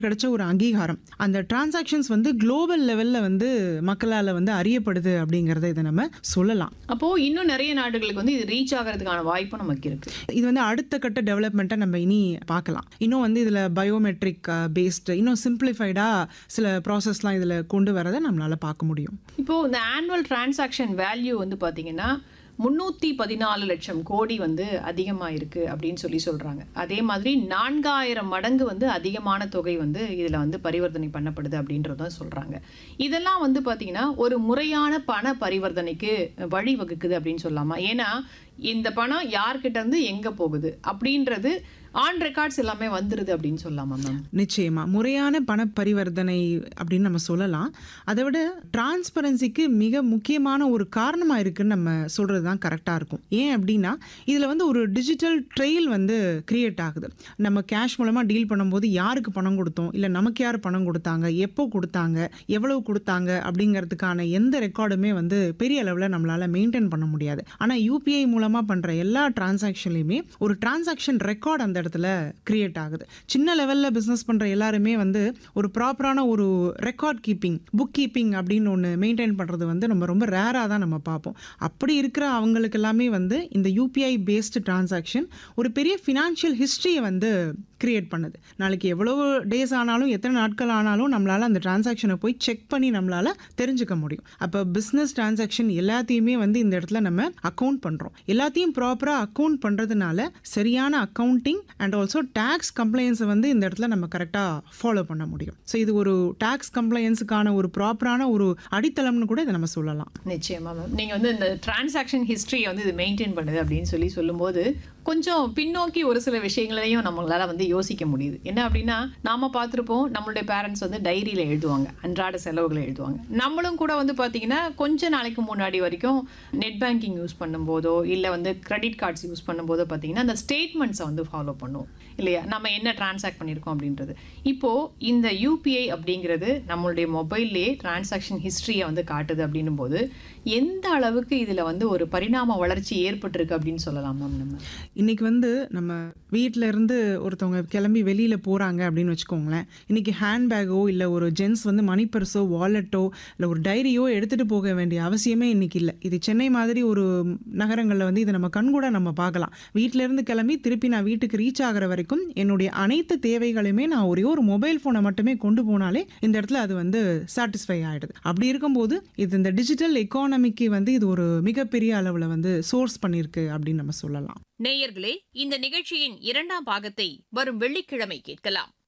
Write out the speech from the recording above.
கிடைச்ச ஒரு அங்கீகாரம் அந்த டிரான்சாக்ஷன்ஸ் வந்து குளோபல் லெவல்ல வந்து மக்களால வந்து அறியப்படுது அப்படிங்கறத இதை நம்ம சொல்லலாம் அப்போ இன்னும் நிறைய நாடுகளுக்கு வந்து இது ரீச் ஆகிறதுக்கான வாய்ப்பும் நமக்கு இருக்கு இது வந்து அடுத்த கட்ட டெவலப்மெண்ட்டை நம்ம இனி பார்க்கலாம் இன்னும் வந்து இதில் பயோமெட்ரிக் பேஸ்டு இன்னும் சிம்பிளிஃபைடாக சில ப்ராசஸ்லாம் இதில் கொண்டு வரதை நம்மளால பார்க்க முடியும் இப்போ இந்த ஆனுவல் டிரான்சாக்ஷன் வேல்யூ வந்து பாத்தீங்கன்னா முன்னூத்தி பதினாலு லட்சம் கோடி வந்து அதிகமா இருக்கு அப்படின்னு சொல்லி சொல்றாங்க அதே மாதிரி நான்காயிரம் மடங்கு வந்து அதிகமான தொகை வந்து இதுல வந்து பரிவர்த்தனை பண்ணப்படுது அப்படின்றத சொல்றாங்க இதெல்லாம் வந்து பாத்தீங்கன்னா ஒரு முறையான பண பரிவர்த்தனைக்கு வழிவகுக்குது அப்படின்னு சொல்லலாமா ஏன்னா இந்த பணம் யார்கிட்ட இருந்து எங்க போகுது அப்படின்றது ஆன் ரெக்கார்ட்ஸ் எல்லாமே வந்துருது அப்படின்னு சொல்லலாமா மேம் நிச்சயமா முறையான பண பரிவர்த்தனை அப்படின்னு நம்ம சொல்லலாம் அதை விட டிரான்ஸ்பரன்சிக்கு மிக முக்கியமான ஒரு காரணமா இருக்குன்னு நம்ம சொல்றது தான் கரெக்டாக இருக்கும் ஏன் அப்படின்னா இதில் வந்து ஒரு டிஜிட்டல் ட்ரெயில் வந்து கிரியேட் ஆகுது நம்ம கேஷ் மூலமாக டீல் பண்ணும்போது யாருக்கு பணம் கொடுத்தோம் இல்லை நமக்கு யார் பணம் கொடுத்தாங்க எப்போ கொடுத்தாங்க எவ்வளவு கொடுத்தாங்க அப்படிங்கிறதுக்கான எந்த ரெக்கார்டுமே வந்து பெரிய அளவில் நம்மளால மெயின்டைன் பண்ண முடியாது ஆனால் யூபிஐ மூலமாக பண்ணுற எல்லா டிரான்சாக்ஷன்லையுமே ஒரு டிரான்சாக்ஷன் ரெக்கார்ட் அந்த இடத்துல கிரியேட் ஆகுது சின்ன லெவலில் பிஸ்னஸ் பண்ணுற எல்லாருமே வந்து ஒரு ப்ராப்பரான ஒரு ரெக்கார்ட் கீப்பிங் புக் கீப்பிங் அப்படின்னு ஒன்று மெயின்டைன் பண்ணுறது வந்து நம்ம ரொம்ப ரேராக தான் நம்ம பார்ப்போம் அப்படி இருக்கிற அவங்களுக்கு எல்லாமே வந்து இந்த யூபிஐ பேஸ்டு டிரான்சாக்ஷன் ஒரு பெரிய ஃபினான்ஷியல் ஹிஸ்ட்ரியை வந்து கிரியேட் பண்ணுது நாளைக்கு எவ்வளவு டேஸ் ஆனாலும் எத்தனை நாட்கள் ஆனாலும் நம்மளால அந்த டிரான்சாக்ஷனை போய் செக் பண்ணி நம்மளால தெரிஞ்சுக்க முடியும் அப்போ பிஸ்னஸ் டிரான்சாக்ஷன் எல்லாத்தையுமே வந்து இந்த இடத்துல நம்ம அக்கௌண்ட் பண்ணுறோம் எல்லாத்தையும் ப்ராப்பராக அக்கௌண்ட் பண்ணுறதுனால சரியான அக்கௌண்டிங் அண்ட் ஆல்சோ டேக்ஸ் கம்ப்ளைன்ஸை வந்து இந்த இடத்துல நம்ம கரெக்டாக ஃபாலோ பண்ண முடியும் ஸோ இது ஒரு டேக்ஸ் கம்ப்ளைன்ஸுக்கான ஒரு ப்ராப்பரான ஒரு அடித்தளம்னு கூட இதை நம்ம சொல்லலாம் நிச்சயமா மேம் நீங்கள் வந்து இந்த டிரான்சாக்ஷன் ஹிஸ்ட்ரியை வந்து இது மெயின்டைன் பண்ணுது அப்படின்னு சொல்லி சொல்லும்போது கொஞ்சம் பின்னோக்கி ஒரு சில விஷயங்களையும் நம்மளால வந்து யோசிக்க முடியுது என்ன அப்படின்னா நாம பார்த்துருப்போம் நம்மளுடைய பேரண்ட்ஸ் வந்து டைரியில் எழுதுவாங்க அன்றாட செலவுகளை எழுதுவாங்க நம்மளும் கூட வந்து பார்த்தீங்கன்னா கொஞ்ச நாளைக்கு முன்னாடி வரைக்கும் நெட் பேங்கிங் யூஸ் பண்ணும்போதோ இல்லை வந்து கிரெடிட் கார்ட்ஸ் யூஸ் பண்ணும்போதோ பார்த்தீங்கன்னா அந்த ஸ்டேட்மெண்ட்ஸை வந்து ஃபாலோ பண்ணுவோம் இல்லையா நம்ம என்ன டிரான்சாக்ட் பண்ணியிருக்கோம் அப்படின்றது இப்போ இந்த யூபிஐ அப்படிங்கிறது நம்மளுடைய மொபைல்லே டிரான்சாக்ஷன் ஹிஸ்ட்ரியை வந்து காட்டுது அப்படின்னும் போது எந்த அளவுக்கு இதில் வந்து ஒரு பரிணாம வளர்ச்சி ஏற்பட்டிருக்கு அப்படின்னு சொல்லலாம் மேம் நம்ம இன்னைக்கு வந்து நம்ம வீட்ல இருந்து ஒருத்தவங்க கிளம்பி வெளியில போறாங்க அப்படின்னு வச்சுக்கோங்களேன் இன்னைக்கு ஹேண்ட்பேக்கோ இல்லை ஒரு ஜென்ஸ் வந்து மணி பர்ஸோ வாலெட்டோ இல்லை ஒரு டைரியோ எடுத்துட்டு போக வேண்டிய அவசியமே இன்னைக்கு இல்லை இது சென்னை மாதிரி ஒரு நகரங்களில் வந்து இதை நம்ம கண்கூட நம்ம பார்க்கலாம் வீட்ல இருந்து கிளம்பி திருப்பி நான் வீட்டுக்கு ரீச் ஆகிற வரைக்கும் என்னுடைய அனைத்து தேவைகளையுமே நான் ஒரே ஒரு மொபைல் ஃபோனை மட்டுமே கொண்டு போனாலே இந்த இடத்துல அது வந்து சாட்டிஸ்ஃபை ஆயிடுது அப்படி இருக்கும்போது இது இந்த டிஜிட்டல் எக்கானமிக்கு வந்து இது ஒரு மிகப்பெரிய அளவில் வந்து சோர்ஸ் பண்ணியிருக்கு அப்படின்னு நம்ம சொல்லலாம் நேயர்களே இந்த நிகழ்ச்சியின் இரண்டாம் பாகத்தை வரும் வெள்ளிக்கிழமை கேட்கலாம்